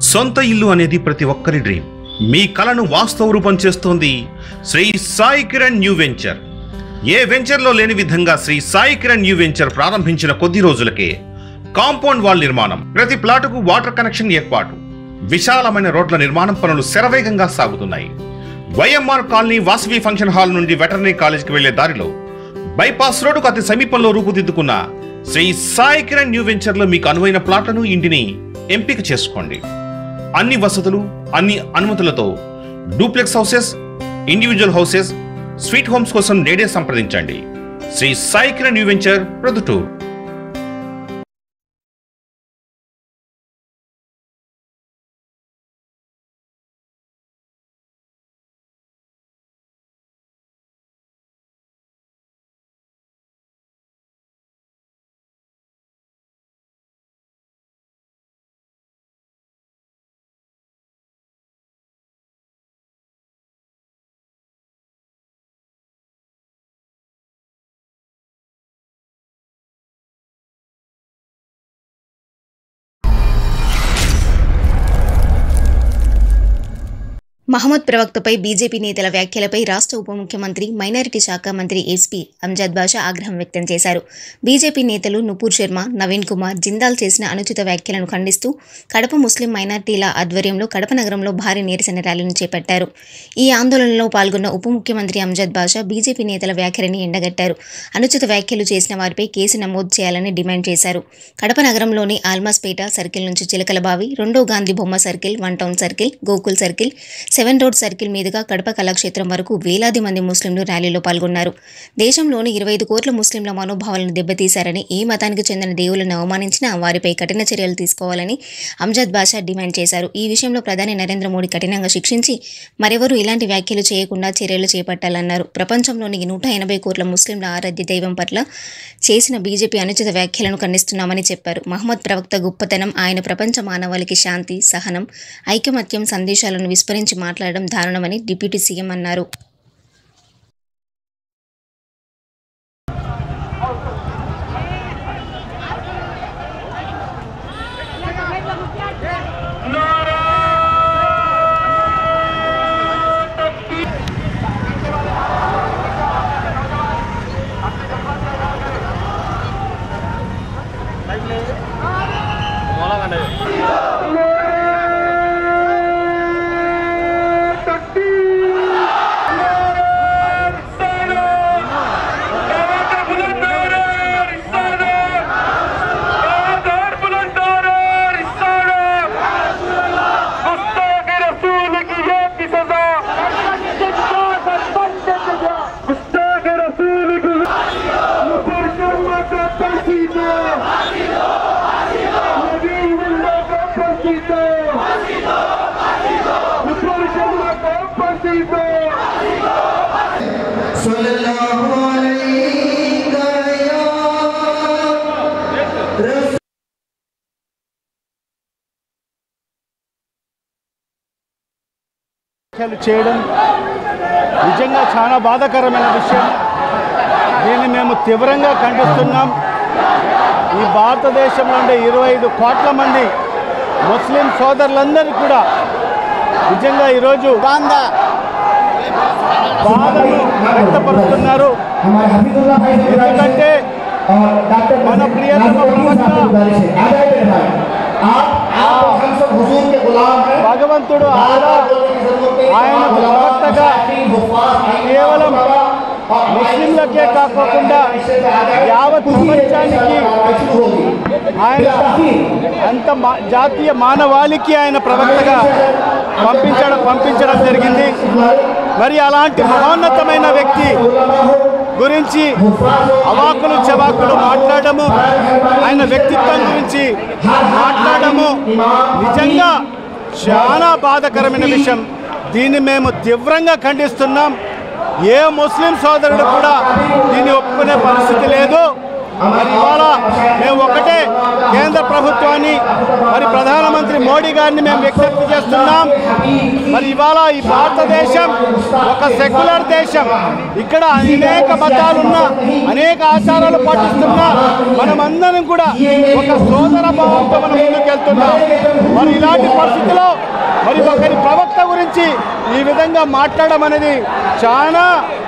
సొంత ఇల్లు అనేది ప్రతి ఒక్కరి డ్రీమ్ మీ కలను వాస్తవ రూపం చేస్తోంది శ్రీ సాయి కిరణ్ న్యూ వెంచర్ ఏ వెంచర్లో లేని విధంగా శ్రీ సాయి కిరణ్ న్యూ వెంచర్ ప్రారంభించిన కొద్ది రోజులకే కాంపౌండ్ వాల్ నిర్మాణం ప్రతి ప్లాటుకు వాటర్ కనెక్షన్ ఏర్పాటు విశాలమైన రోడ్ల నిర్మాణం పనులు శరవేగంగా సాగుతున్నాయి YMR colony Vasavi function hall నుండి వెటర్నరీ కాలేజీకి వెళ్లే దారిలో బైపాస్ రోడ్డుకు అతి సమీపంలో రూపుదిద్దుకున్న శ్రీ సాయి కిరణ్ న్యూ వెంచర్లో మీకు అనువైన ప్లాట్లను ఇంటిని ఎంపిక చేసుకోండి అన్ని వసతులు అన్ని అనుమతులతో duplex houses individual houses sweet homes కోసం నేడే సంప్రదించండి శ్రీ సాయి కిరణ్ న్యూ వెంచర్ ప్రొద్దుటూరు మహమ్మద్ ప్రవక్తపై బీజేపీ నేతల వ్యాఖ్యలపై రాష్ట్ర ఉప ముఖ్యమంత్రి మైనారిటీ శాఖ మంత్రి ఎస్పీ అంజద్ బాషా ఆగ్రహం వ్యక్తం చేశారు బీజేపీ నేతలు నుపూర్ శర్మ నవీన్ కుమార్ జిందాల్ చేసిన అనుచిత వ్యాఖ్యలను ఖండిస్తూ కడప ముస్లిం మైనారిటీల ఆధ్వర్యంలో కడప నగరంలో భారీ నిరసన ర్యాలీని చేపట్టారు ఈ ఆందోళనలో పాల్గొన్న ఉప ముఖ్యమంత్రి అంజద్ బాషా బీజేపీ నేతల వ్యాఖ్యలని ఎండగట్టారు అనుచిత వ్యాఖ్యలు చేసిన వారిపై కేసు నమోదు చేయాలని డిమాండ్ చేశారు కడప నగరంలోని ఆల్మాస్పేట సర్కిల్ నుంచి చిలకలబావి రెండో గాంధీ బొమ్మ circle one town circle Gokul circle seven road circle మీదుగా కడప కళాక్షేత్రం వరకు వేలాది మంది ముస్లింలు ర్యాలీలో పాల్గొన్నారు దేశంలోని ఇరవై ఐదు కోట్ల ముస్లింల మనోభావాలను దెబ్బతీశారని ఏ మతానికి చెందిన దేవులను అవమానించినా వారిపై కఠిన చర్యలు తీసుకోవాలని అంజద్ బాషా డిమాండ్ చేశారు ఈ విషయంలో ప్రధాని నరేంద్ర మోడీ కఠినంగా శిక్షించి మరెవరూ ఇలాంటి వ్యాఖ్యలు చేయకుండా చర్యలు చేపట్టాలన్నారు ప్రపంచంలోని నూట ఎనభై కోట్ల ముస్లింల ఆరాధ్య దైవం పట్ల చేసిన బీజేపీ అనుచిత వ్యాఖ్యలను ఖండిస్తున్నామని చెప్పారు మహమ్మద్ ప్రవక్త గొప్పతనం ఆయన ప్రపంచ మానవాళికి శాంతి సహనం ఐకమత్యం సందేశాలను విస్మరించి మాట్లాడడం దారుణమని డిప్యూటీ సీఎం అన్నారు صلى الله عليك يا رسول వ్యాఖ్యలు చేయడం నిజంగా చాలా బాధాకరమైన విషయం దీన్ని మేము తీవ్రంగా ఖండిస్తున్నాం ఈ భారతదేశంలో ఉండే ఇరవై ఐదు కోట్ల మంది ముస్లిం సోదరులందరూ కూడా నిజంగా ఈరోజు బాధ బాధను వ్యక్తపరుస్తున్నారు हमारे हफीजुल्लाह भाई से गुजारिश है ఎందుకంటే और डॉक्टर మన ప్రియతమ नासिर उद्दीन साहब से प्रवक्ता गुजारिश है आ जाए मेरे भाई आप आप और हम सब हुजूर के गुलाम हैं భగవంతుడు बार అల్లా बार बोलने की जरूरत नहीं ఆయన तमाम उलमा, ప్రవక్తగా मशाइखीन, हुफ़ाज़, आइम्मा, కేవలం उलमा और ముస్లింలకే आइम्मा కాకోకుండా इसे पे आ जाए। యావత్ उसी से ప్రపంచానికి इंशाअल्लाह शुरू होगी ఆయన बिलतहकीक అంత మా- జాతీయ మానవాళికి ఆయన ప్రవక్తగా పంపించడం పంపించడం జరిగింది మరి అలాంటి మహోన్నతమైన వ్యక్తి గురించి అవాకులు చవాకులు మాట్లాడము ఆయన వ్యక్తిత్వం గురించి మాట్లాడము నిజంగా చాలా బాధాకరమైన విషయం దీన్ని మేము తీవ్రంగా ఖండిస్తున్నాం ఏ ముస్లిం సోదరుడు కూడా దీన్ని ఒప్పుకునే పరిస్థితి లేదు మరి ఇవాళ మేము ఒకటే కేంద్ర ప్రభుత్వాన్ని మరి ప్రధానమంత్రి ప్రధానమంత్రి మోడీ గారిని మేము విజ్ఞప్తి చేస్తున్నాం మరి ఇవాళ ఈ భారతదేశం ఒక సెక్యులర్ దేశం ఇక్కడ అనేక మతాలున్నా అనేక ఆచారాలు పాటిస్తున్నా మనమందరం కూడా ఒక సోదర భావంతో మనం ముందుకెళ్తున్నాం మరి ఇలాంటి పరిస్థితిలో మరి ఒకరి ప్రవక్త గురించి ఈ విధంగా మాట్లాడడం అనేది చాలా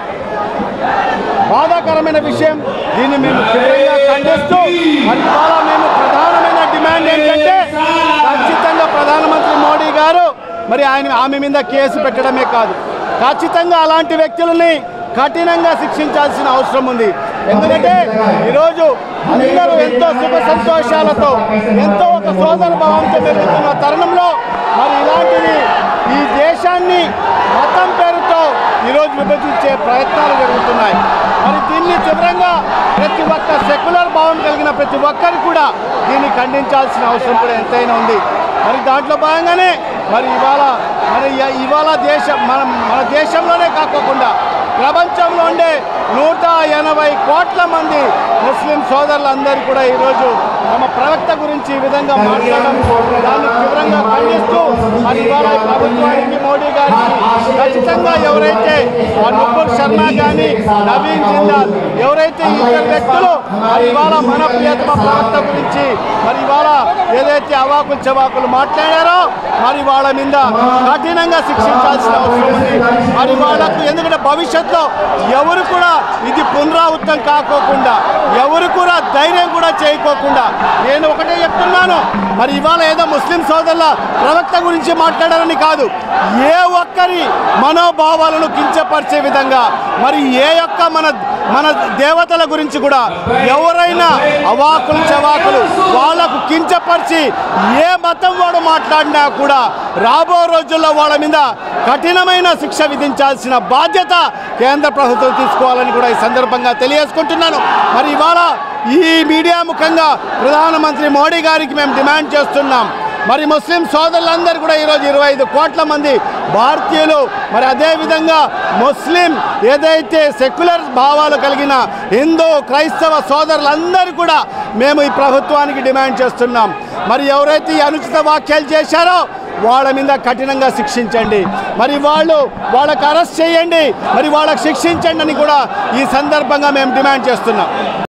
బాధాకరమైన విషయం దీన్ని మేము తీవ్రంగా ఖండిస్తూ మరి ఇవాళ మేము ప్రధానమైన డిమాండ్ ఏంటంటే ఖచ్చితంగా ప్రధానమంత్రి మోడీ గారు మరి ఆయన ఆమె మీద కేసు పెట్టడమే కాదు ఖచ్చితంగా అలాంటి వ్యక్తులని కఠినంగా శిక్షించాల్సిన అవసరం ఉంది ఎందుకంటే ఈరోజు అందరూ ఎంతో సుఖ సంతోషాలతో ఎంతో ఒక సోదర భావంతో పెరుగుతున్న తరుణంలో మరి ఇలాంటిది ఈ దేశాన్ని మతం పేరుతో ఈరోజు విభజించే ప్రయత్నాలు జరుగుతున్నాయి మరి దీన్ని తీవ్రంగా ప్రతి ఒక్క సెక్యులర్ భావం కలిగిన ప్రతి ఒక్కరు కూడా దీన్ని ఖండించాల్సిన అవసరం కూడా ఎంతైనా ఉంది మరి దాంట్లో భాగంగానే మరి ఇవాళ మరి ఇ- ఇవాళ దేశం మనం మన దేశంలోనే కాకోకుండా ప్రపంచంలో ఉండే నూట ఎనభై కోట్ల మంది ముస్లిం సోదరులందరూ కూడా ఈరోజు తమ ప్రవక్త గురించి ఈ విధంగా మాట్లాడడం దాన్ని తీవ్రంగా ఖండిస్తూ మరి ఇవాళ ఈ ప్రభుత్వానికి మోడీ గారికి ఖచ్చితంగా ఎవరైతే ఆ నుపూర్ శర్మ కానీ నవీన్ జిందాల్ ఎవరైతే ఈ ఇద్దరు వ్యక్తులు మరి ఇవాళ మన ప్రియతమ ప్రవక్త గురించి మరి ఇవాళ ఏదైతే అవాకులు చవాకులు మాట్లాడారో మరి వాళ్ళ మీద కఠినంగా శిక్షించాల్సిన అవసరం ఉంది మరి వాళ్ళకు ఎందుకంటే భవిష్యత్తులో ఎవరు కూడా ఇది పునరావృతం కాకోకుండా ఎవరు కూడా ధైర్యం కూడా చేయకోకుండా నేను ఒకటే చెప్తున్నాను మరి ఇవాళ ఏదో ముస్లిం సోదరుల ప్రవక్త గురించి మాట్లాడారని కాదు ఏ ఒక్కరి మనోభావాలను కించపరిచే విధంగా మరి ఏ యొక్క మన మన దేవతల గురించి కూడా ఎవరైనా అవాకులు చవాకులు వాళ్ళకు కించపరిచి ఏ మతం వాడు మాట్లాడినా కూడా రాబో రోజుల్లో వాళ్ళ మీద కఠినమైన శిక్ష విధించాల్సిన బాధ్యత కేంద్ర ప్రభుత్వం తీసుకోవాలని కూడా ఈ సందర్భంగా తెలియజేసుకుంటున్నాను మరి ఇవాళ ఈ మీడియా ముఖంగా ప్రధానమంత్రి మోడీ గారికి మేము డిమాండ్ చేస్తున్నాం మరి ముస్లిం సోదరులందరూ కూడా ఈరోజు ఇరవై ఐదు కోట్ల మంది భారతీయులు మరి అదేవిధంగా ముస్లిం ఏదైతే సెక్యులర్ భావాలు కలిగిన హిందూ క్రైస్తవ సోదరులందరూ కూడా మేము ఈ ప్రభుత్వానికి డిమాండ్ చేస్తున్నాం మరి ఎవరైతే ఈ అనుచిత వ్యాఖ్యలు చేశారో వాళ్ళ మీద కఠినంగా శిక్షించండి మరి వాళ్ళు వాళ్ళకి అరెస్ట్ చేయండి మరి వాళ్ళకి శిక్షించండి అని కూడా ఈ సందర్భంగా మేము డిమాండ్ చేస్తున్నాం